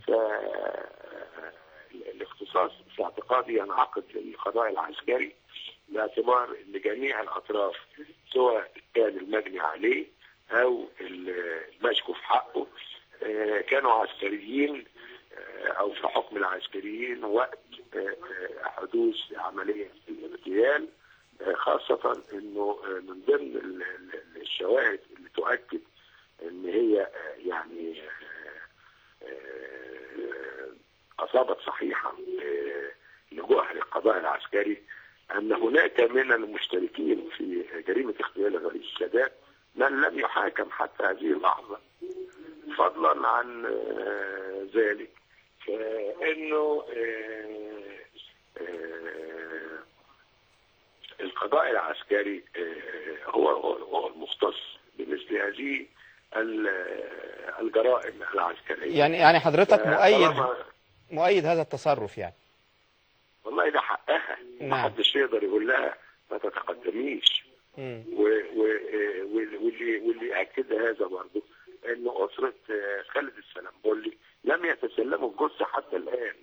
فالاختصاص في اعتقادي ينعقد للقضاء العسكري باعتبار ان جميع الاطراف سواء كان المجني عليه او المشكو في حقه آه، كانوا عسكريين آه، او في حكم العسكريين وقت آه، آه، حدوث عمليه الاغتيال آه، خاصه انه آه، من ضمن ال- ال- الشواهد اللي تؤكد ان هي آه، يعني آه، آه، أصابت صحيحا آه، لجوءها للقضاء العسكري أن هناك من المشتركين في جريمة اغتيال الرئيس السادات من لم يحاكم حتى هذه اللحظة فضلا عن آه، ذلك فإنه آه، آه، القضاء العسكري آه، هو هو هو المختص بمثل هذه ال- الجرائم العسكرية يعني يعني حضرتك مؤيد طالما- مؤيد هذا التصرف يعني والله ده حقها نعم. ما حدش يقدر يقول لها ما تتقدميش مم. و- و- آه، واللي واللي واللي اكد هذا برضه انه اسره آه، خالد السلمبولي لم يتسلموا الجثه حتى الان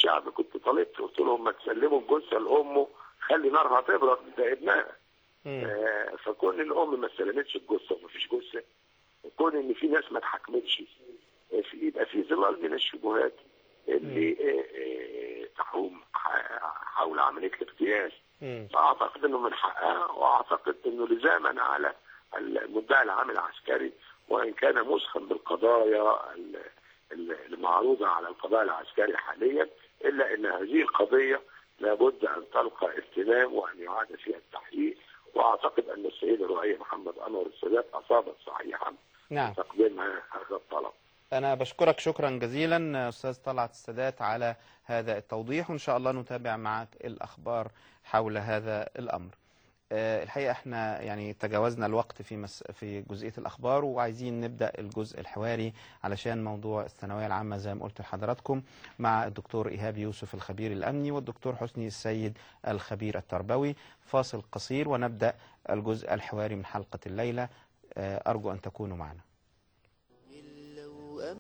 الشعب كنت طالبت قلت لهم ما تسلموا الجثه لامه خلي نارها تبرد ده ابنها مم. آه، فكون الام ما استلمتش الجثه ومفيش جثه وكون ان في ناس ما اتحكمتش آه، في يبقى في ظلال من الشبهات اللي آه، آه، تحوم ح- حول عمليه الاغتيال مم. فاعتقد انه من حقها واعتقد انه لزاما على المدعي العام العسكري وان كان مسخن بالقضايا ال- ال- المعروضه على القضاء العسكري حاليا الا ان هذه القضيه لابد ان تلقى اهتمام وان يعاد فيها التحقيق واعتقد ان السيد الرئيس محمد انور السادات اصابت صحيحا نعم تقديمها هذا الطلب. أنا بشكرك شكرا جزيلا أستاذ طلعت السادات على هذا التوضيح وإن شاء الله نتابع معك الأخبار حول هذا الأمر آه، الحقيقة احنا يعني تجاوزنا الوقت في مس في جزئية الأخبار وعايزين نبدأ الجزء الحواري علشان موضوع الثانوية العامة زي ما قلت لحضراتكم مع الدكتور إيهاب يوسف الخبير الأمني والدكتور حسني السيد الخبير التربوي فاصل قصير ونبدأ الجزء الحواري من حلقة الليلة آه، أرجو أن تكونوا معنا